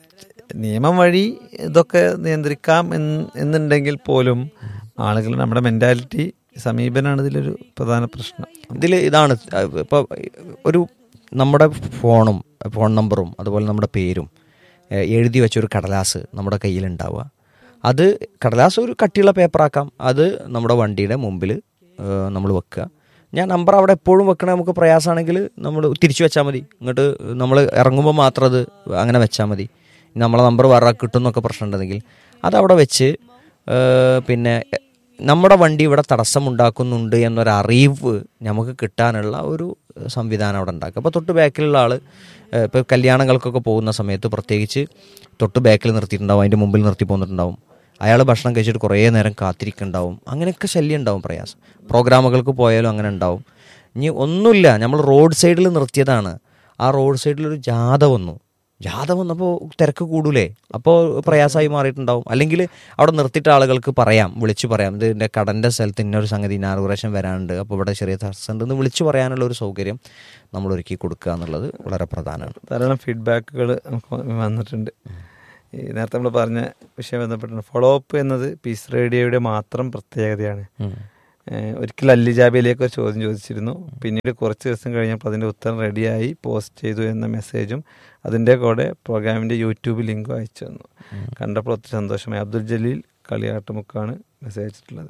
നിയമം വഴി ഇതൊക്കെ നിയന്ത്രിക്കാം എന്ന് എന്നുണ്ടെങ്കിൽ പോലും ആളുകൾ നമ്മുടെ മെൻറ്റാലിറ്റി സമീപനാണ് ഇതിലൊരു പ്രധാന പ്രശ്നം ഇതിൽ ഇതാണ് ഇപ്പോൾ ഒരു നമ്മുടെ ഫോണും ഫോൺ നമ്പറും അതുപോലെ നമ്മുടെ പേരും ഏഹ്, എഴുതി വെച്ചൊരു കടലാസ് നമ്മുടെ കയ്യിലുണ്ടാവുക അത് കടലാസ് ഒരു കട്ടിയുള്ള പേപ്പറാക്കാം അത് നമ്മുടെ വണ്ടിയുടെ മുമ്പിൽ നമ്മൾ വെക്കുക ഞാൻ നമ്പർ അവിടെ എപ്പോഴും വെക്കണ നമുക്ക് പ്രയാസമാണെങ്കിൽ നമ്മൾ തിരിച്ചു വെച്ചാൽ മതി ഇങ്ങോട്ട് നമ്മൾ ഇറങ്ങുമ്പോൾ മാത്രം അത് അങ്ങനെ വെച്ചാൽ മതി നമ്മളെ നമ്പർ വേറെ കിട്ടുന്നൊക്കെ പ്രശ്നം ഉണ്ടെങ്കിൽ അതവിടെ വെച്ച് ഏഹ്, പിന്നെ നമ്മുടെ വണ്ടി ഇവിടെ തടസ്സമുണ്ടാക്കുന്നുണ്ട് എന്നൊരു അറിവ് നമുക്ക് കിട്ടാനുള്ള ഒരു സംവിധാനം അവിടെ ഉണ്ടാക്കുക അപ്പോൾ തൊട്ട് ബാക്കിലുള്ള ആൾ ഇപ്പോൾ കല്യാണങ്ങൾക്കൊക്കെ പോകുന്ന സമയത്ത് പ്രത്യേകിച്ച് തൊട്ട് ബാക്കിൽ നിർത്തിയിട്ടുണ്ടാവും അതിൻ്റെ മുമ്പിൽ നിർത്തി പോന്നിട്ടുണ്ടാവും അയാൾ ഭക്ഷണം കഴിച്ചിട്ട് കുറേ നേരം കാത്തിരിക്കുന്നുണ്ടാവും അങ്ങനെയൊക്കെ ശല്യം ഉണ്ടാവും പ്രയാസം പ്രോഗ്രാമുകൾക്ക് പോയാലും അങ്ങനെ ഉണ്ടാവും ഇനി ഒന്നുമില്ല നമ്മൾ റോഡ് സൈഡിൽ നിർത്തിയതാണ് ആ റോഡ് സൈഡിൽ ഒരു ജാഥ വന്നു ജാഥ വന്നപ്പോൾ തിരക്ക് കൂടൂലേ അപ്പോൾ പ്രയാസമായി മാറിയിട്ടുണ്ടാവും അല്ലെങ്കിൽ അവിടെ നിർത്തിയിട്ട ആളുകൾക്ക് പറയാം വിളിച്ചു പറയാം ഇതിൻ്റെ കടൻ്റെ സ്ഥലത്ത് ഇന്നൊരു സംഗതി ഇനാറുറേഷൻ വരാനുണ്ട് അപ്പോൾ ഇവിടെ ചെറിയ തടസ്സമുണ്ട് എന്ന് വിളിച്ചു പറയാനുള്ള ഒരു സൗകര്യം നമ്മൾ ഒരുക്കി കൊടുക്കുക എന്നുള്ളത് വളരെ പ്രധാനമാണ് ധാരാളം ഫീഡ്ബാക്കുകൾ നമുക്ക് വന്നിട്ടുണ്ട് ഈ നേരത്തെ നമ്മൾ പറഞ്ഞ വിഷയം ബന്ധപ്പെട്ടാണ് ഫോളോ അപ്പ് എന്നത് പീസ് റേഡിയോയുടെ മാത്രം പ്രത്യേകതയാണ് ഉം. ഏഹ് ഒരിക്കൽ അല്ലി ജാബിയിലേക്ക് ഒരു ചോദ്യം ചോദിച്ചിരുന്നു പിന്നീട് കുറച്ച് ദിവസം കഴിഞ്ഞപ്പോൾ അതിൻ്റെ ഉത്തരം റെഡിയായി പോസ്റ്റ് ചെയ്തു എന്ന മെസ്സേജും അതിൻ്റെ കൂടെ പ്രോഗ്രാമിൻ്റെ യൂട്യൂബ് ലിങ്കും അയച്ചു തന്നു കണ്ടപ്പോൾ ഒത്തിരി സന്തോഷമായി അബ്ദുൽ ജലീൽ കളിയാട്ടുമുക്കാണ് മെസ്സേജ് അയച്ചിട്ടുള്ളത്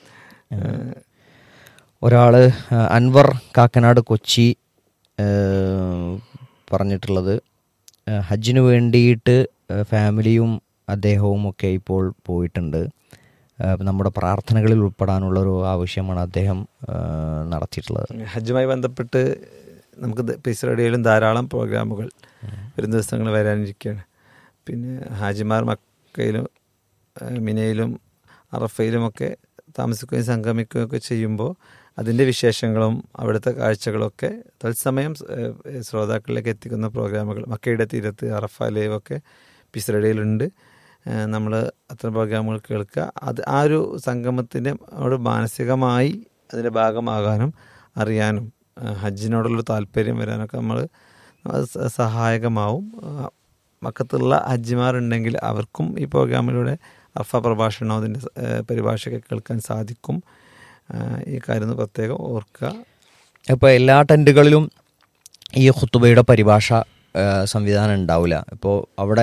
ഏഹ് ഒരാള് ആ, അൻവർ കാക്കനാട് കൊച്ചി ആ, പറഞ്ഞിട്ടുള്ളത് ആ, ഹജ്ജിന് വേണ്ടിയിട്ട് ആ, ഫാമിലിയും അദ്ദേഹവും ഒക്കെ ഇപ്പോൾ പോയിട്ടുണ്ട് ആ, നമ്മുടെ പ്രാർത്ഥനകളിൽ ഉൾപ്പെടാനുള്ള ഒരു ആവശ്യമാണ് അദ്ദേഹം ആ, നടത്തിയിട്ടുള്ളത് ഹജ്ജുമായി ബന്ധപ്പെട്ട് നമുക്ക് ദ- പീസ് റേഡിയോയിലും ധാരാളം പ്രോഗ്രാമുകൾ വരും ദിവസങ്ങൾ വരാനിരിക്കുകയാണ് പിന്നെ ഹാജിമാർ മക്കയിലും ഏഹ് മിനയിലും അറഫയിലുമൊക്കെ താമസിക്കുകയും സംഗമിക്കുകയും ഒക്കെ ചെയ്യുമ്പോൾ അതിൻ്റെ വിശേഷങ്ങളും അവിടുത്തെ കാഴ്ചകളൊക്കെ തത്സമയം സ്- ഏഹ് ശ്രോതാക്കളിലേക്ക് എത്തിക്കുന്ന പ്രോഗ്രാമുകൾ മക്കയുടെ തീരത്ത് അറഫ ലൈവ് ഒക്കെ പീസ് റേഡിയോയിലുണ്ട് നമ്മൾ അത്തരം പ്രോഗ്രാമുകൾ കേൾക്കുക അത് ആ ഒരു സംഗമത്തിൻ്റെ അവിടെ മാനസികമായി അതിൻ്റെ ഭാഗമാകാനും അറിയാനും ആ, ഹജ്ജിനോടുള്ള താല്പര്യം വരാനൊക്കെ നമ്മൾ അത് സ- സഹായകമാവും ആ, മക്കത്തുള്ള ഹജ്ജിമാരുണ്ടെങ്കിൽ അവർക്കും ഈ പ്രോഗ്രാമിലൂടെ അർഫ പ്രഭാഷണം അതിൻ്റെ സ- ഏ, പരിഭാഷയൊക്കെ കേൾക്കാൻ സാധിക്കും ആ, ഈ കാര്യം ഒന്ന് പ്രത്യേകം ഓർക്കുക ഇപ്പോൾ എല്ലാ ടെൻറ്റുകളിലും ഈ ഖുത്തുബയുടെ പരിഭാഷ ആ, സംവിധാനം ഉണ്ടാവില്ല ഇപ്പോൾ അവിടെ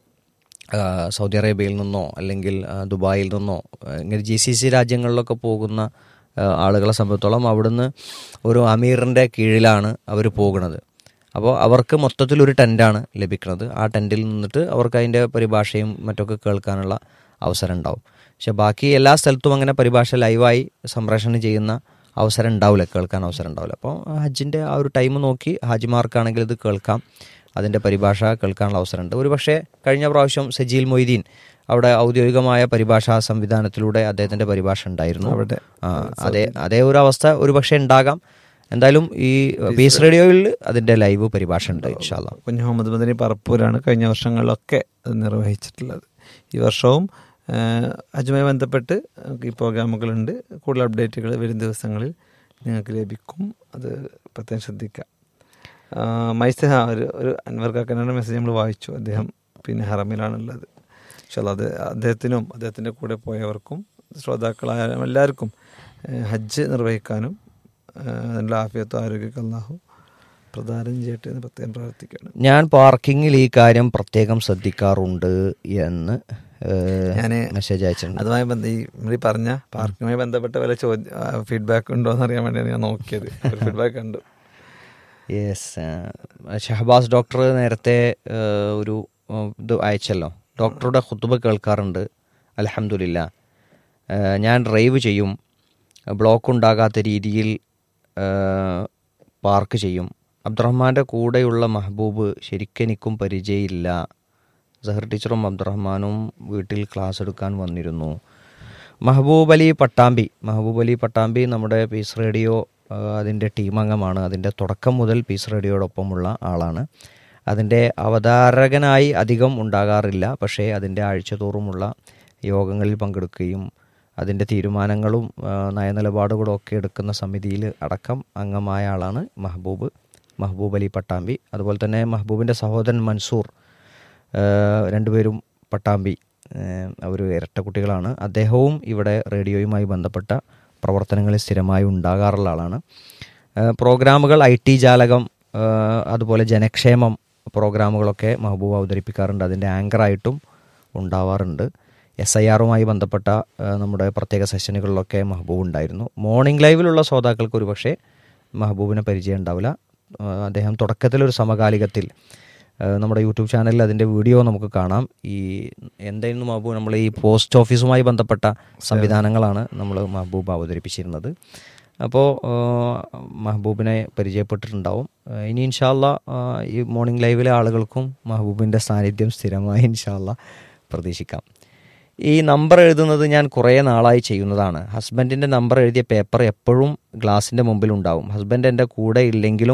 ആ, സൗദി അറേബ്യയിൽ നിന്നോ അല്ലെങ്കിൽ ആ, ദുബായിൽ നിന്നോ ആ, ഇങ്ങനെ ജി സി സി രാജ്യങ്ങളിലൊക്കെ പോകുന്ന ആ, ആളുകളെ സംബന്ധിച്ചോളം അവിടുന്ന് ഒരു അമീറിൻ്റെ കീഴിലാണ് അവർ പോകുന്നത് അപ്പോൾ അവർക്ക് മൊത്തത്തിൽ ഒരു ടെൻറ്റാണ് ലഭിക്കുന്നത് ആ ടെൻറ്റിൽ നിന്നിട്ട് അവർക്ക് അതിൻ്റെ പരിഭാഷയും മറ്റൊക്കെ കേൾക്കാനുള്ള അവസരം ഉണ്ടാവും പക്ഷെ ബാക്കി എല്ലാ സ്ഥലത്തും അങ്ങനെ പരിഭാഷ ലൈവായി സംപ്രേഷണം ചെയ്യുന്ന അവസരം ഉണ്ടാവില്ല കേൾക്കാൻ അവസരം ഉണ്ടാവില്ല അപ്പോൾ ഹജ്ജിൻ്റെ ആ ഒരു ടൈം നോക്കി ഹാജിമാർക്കാണെങ്കിൽ ഇത് കേൾക്കാം അതിൻ്റെ പരിഭാഷ കേൾക്കാനുള്ള അവസരമുണ്ട് ഒരു പക്ഷേ കഴിഞ്ഞ പ്രാവശ്യം സജീൽ മൊയ്തീൻ അവിടെ ഔദ്യോഗികമായ പരിഭാഷാ സംവിധാനത്തിലൂടെ അദ്ദേഹത്തിൻ്റെ പരിഭാഷ ഉണ്ടായിരുന്നു അവിടെ ആ അതേ അതേ ഒരു അവസ്ഥ ഒരു പക്ഷേ ഉണ്ടാകാം എന്തായാലും ഈ പീസ് റേഡിയോയിൽ അതിൻ്റെ ലൈവ് പരിഭാഷ ഉണ്ട് ഇൻഷാല്ല കുഞ്ഞു മുഹമ്മദ് മദനി പറപ്പൂരാണ് കഴിഞ്ഞ വർഷങ്ങളിലൊക്കെ അത് നിർവഹിച്ചിട്ടുള്ളത് ഈ വർഷവും ആ, ഹജ്ജുമായി ബന്ധപ്പെട്ട് ഈ പ്രോഗ്രാമുകളുണ്ട് കൂടുതൽ അപ്ഡേറ്റുകൾ വരും ദിവസങ്ങളിൽ നിങ്ങൾക്ക് ലഭിക്കും അത് പ്രത്യേകം ശ്രദ്ധിക്കുക ആ, മൈസഹ ഒരു ഒരു അൻവർ കാക്കനാരുടെ മെസ്സേജ് നമ്മൾ വായിച്ചു അദ്ദേഹം പിന്നെ ഹറമിലാണുള്ളത് പക്ഷേ അത് അദ്ദേഹത്തിനും അദ്ദേഹത്തിൻ്റെ കൂടെ പോയവർക്കും ശ്രോതാക്കളായ എല്ലാവർക്കും ഏ, ഹജ്ജ് നിർവഹിക്കാനും ആ, അതിനുള്ള ആഫിയത്തും ആരോഗ്യമൊക്കെ അള്ളാഹു പ്രദാനം ചെയ്യട്ടെ എന്ന് പ്രത്യേകം പ്രാർത്ഥിക്കുകയാണ് ഞാൻ പാർക്കിങ്ങിൽ ഈ കാര്യം പ്രത്യേകം ശ്രദ്ധിക്കാറുണ്ട് എന്ന് ഞാന് മെസ്സേജ് അയച്ചിട്ടുണ്ട് അതുമായി ബന്ധ ഈ നമ്മൾ ഈ പറഞ്ഞ പാർക്കുമായി ബന്ധപ്പെട്ട വല്ല ചോദ്യം ഫീഡ്ബാക്ക് ഉണ്ടോ എന്ന് അറിയാൻ വേണ്ടിയാണ് ഞാൻ നോക്കിയത് ഫീഡ്ബാക്ക് കണ്ടു യെസ് ഷഹബാസ് ഡോക്ടർ നേരത്തെ ആ, ഒരു ആ, ഇത് അയച്ചല്ലോ ഡോക്ടറുടെ ഖുത്തുബ കേൾക്കാറുണ്ട് അലഹമില്ല ഞാൻ ഡ്രൈവ് ചെയ്യും ബ്ലോക്ക് ഉണ്ടാകാത്ത രീതിയിൽ ആ, പാർക്ക് ചെയ്യും അബ്ദുറഹ്മാൻ്റെ കൂടെയുള്ള മഹബൂബ് ശരിക്കെനിക്കും പരിചയമില്ല സഹർ ടീച്ചറും അബ്ദുറഹ്മാനും വീട്ടിൽ ക്ലാസ് എടുക്കാൻ വന്നിരുന്നു മഹബൂബ് അലി പട്ടാമ്പി മഹബൂബ് അലി പട്ടാമ്പി നമ്മുടെ പീസ് റേഡിയോ ആ, അതിൻ്റെ ടീം അംഗമാണ് അതിൻ്റെ തുടക്കം മുതൽ പീസ് റേഡിയോടൊപ്പമുള്ള ആളാണ് അതിൻ്റെ അവതാരകനായി അധികം ഉണ്ടാകാറില്ല പക്ഷേ അതിൻ്റെ ആഴ്ചതോറുമുള്ള യോഗങ്ങളിൽ പങ്കെടുക്കുകയും അതിൻ്റെ തീരുമാനങ്ങളും ആ, നയനിലപാടുകളും ഒക്കെ എടുക്കുന്ന സമിതിയിൽ അടക്കം അംഗമായ ആളാണ് മഹബൂബ് മഹബൂബ് അലി പട്ടാമ്പി അതുപോലെ തന്നെ മഹബൂബിൻ്റെ സഹോദരൻ മൻസൂർ ആ, രണ്ടുപേരും പട്ടാമ്പി അവർ ഇരട്ട കുട്ടികളാണ് അദ്ദേഹവും ഇവിടെ റേഡിയോയുമായി ബന്ധപ്പെട്ട പ്രവർത്തനങ്ങളിൽ സ്ഥിരമായി ഉണ്ടാകാറുള്ള ആളാണ് ആ, പ്രോഗ്രാമുകൾ ഐ ടി ജാലകം ആ, അതുപോലെ ജനക്ഷേമം പ്രോഗ്രാമുകളൊക്കെ മഹബൂബ് അവതരിപ്പിക്കാറുണ്ട് അതിൻ്റെ ആങ്കറായിട്ടും ഉണ്ടാവാറുണ്ട് എസ് ഐ ആറുമായി ബന്ധപ്പെട്ട ആ, നമ്മുടെ പ്രത്യേക സെഷനുകളിലൊക്കെ മഹബൂബ് ഉണ്ടായിരുന്നു മോർണിംഗ് ലൈവിലുള്ള ശ്രോതാക്കൾക്ക് ഒരുപക്ഷെ മഹബൂബിനെ പരിചയം ഉണ്ടാവില്ല ആ, അദ്ദേഹം തുടക്കത്തിലൊരു സമകാലികത്തിൽ ആ, നമ്മുടെ യൂട്യൂബ് ചാനലിൽ അതിൻ്റെ വീഡിയോ നമുക്ക് കാണാം ഈ എന്തായിരുന്നു മഹബൂബ് നമ്മൾ ഈ പോസ്റ്റ് ഓഫീസുമായി ബന്ധപ്പെട്ട സംവിധാനങ്ങളാണ് നമ്മൾ മഹബൂബ് അവതരിപ്പിച്ചിരുന്നത് അപ്പോൾ മഹബൂബിനെ പരിചയപ്പെട്ടിട്ടുണ്ടാവും ആ, ഇനി ഇൻഷാല്ല ഈ മോർണിംഗ് ലൈവിലെ ആളുകൾക്കും മഹബൂബിൻ്റെ സാന്നിധ്യം സ്ഥിരമായി ഇൻഷാല്ല പ്രതീക്ഷിക്കാം ഈ നമ്പർ എഴുതുന്നത് ഞാൻ കുറേ നാളായി ചെയ്യുന്നതാണ് ഹസ്ബൻഡിൻ്റെ നമ്പർ എഴുതിയ പേപ്പർ എപ്പോഴും ഗ്ലാസിൻ്റെ മുമ്പിൽ ഉണ്ടാവും ഹസ്ബൻഡ് എൻ്റെ കൂടെ ഇല്ലെങ്കിലും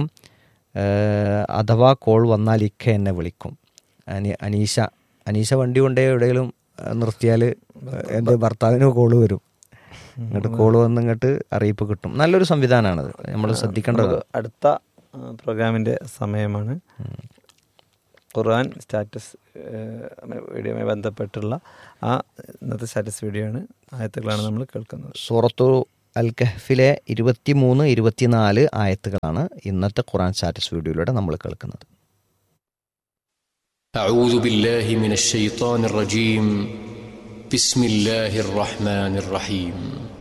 ഏഹ്, അഥവാ കോൾ വന്നാൽ ഇക്ക എന്നെ വിളിക്കും അനി അനീഷ അനീഷ വണ്ടി കൊണ്ടേ എവിടെയെങ്കിലും നിർത്തിയാൽ എൻ്റെ ഭർത്താവിന് കോള് വരും ഇങ്ങോട്ട് കോള് വന്ന് ഇങ്ങോട്ട് അറിയിപ്പ് കിട്ടും നല്ലൊരു സംവിധാനമാണത് നമ്മൾ ശ്രദ്ധിക്കേണ്ടത് നമുക്ക് അടുത്ത ആ, പ്രോഗ്രാമിന്റെ സമയമാണ് ഖുർആൻ സ്റ്റാറ്റസ് വീഡിയോയുമായി ബന്ധപ്പെട്ടുള്ള ആ ഇന്നത്തെ സ്റ്റാറ്റസ് വീഡിയോ ആണ് ആയത്തുകളാണ് നമ്മൾ കേൾക്കുന്നത് സൂറത്തു അൽ കഹ്ഫിലെ ഇരുപത്തിമൂന്ന് ഇരുപത്തിനാല് ആയത്തുകളാണ് ഇന്നത്തെ ഖുറാൻ സ്റ്റാറ്റസ് വീഡിയോയിലൂടെ നമ്മൾ കേൾക്കുന്നത് أعوذ بالله من الشيطان الرجيم بسم الله الرحمن الرحيم